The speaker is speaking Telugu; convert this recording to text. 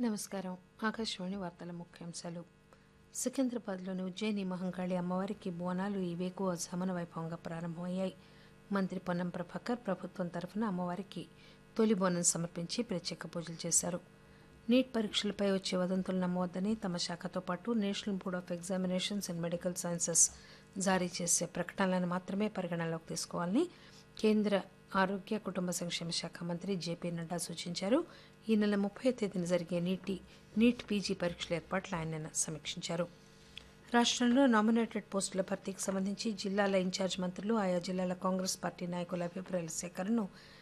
నమస్కారం ఆకాశవాణి వార్తల ముఖ్యాంశాలు సికింద్రాబాద్లోని ఉజ్జయిని మహంకాళి అమ్మవారికి బోనాలు ఈ వేకువ సమన వైభవంగా ప్రారంభమయ్యాయి మంత్రి పొన్నం ప్రభాకర్ ప్రభుత్వం తరఫున అమ్మవారికి తొలి బోనం సమర్పించి ప్రత్యేక పూజలు చేశారు నీట్ పరీక్షలపై వచ్చే వదంతులు నమ్మవద్దని తమ శాఖతో పాటు national board of examinations and medical sciences జారీ చేసే ప్రకటనలను మాత్రమే పరిగణనలోకి తీసుకోవాలని కేంద్ర ఆరోగ్య కుటుంబ సంక్షేమ శాఖ మంత్రి జేపీ నడ్డా సూచించారు ఈ నెల ముప్పై తేదీన జరిగే నీటి నీట్ పీజీ పరీక్షల ఏర్పాట్లు ఆయన నిన్న సమీక్షించారు రాష్టంలో నామినేటెడ్ పోస్టుల భర్తీకి సంబంధించి జిల్లాల ఇన్ఛార్జ్ మంత్రులు ఆయా జిల్లాల కాంగ్రెస్ పార్టీ నాయకుల అభిప్రాయాల సేకరణను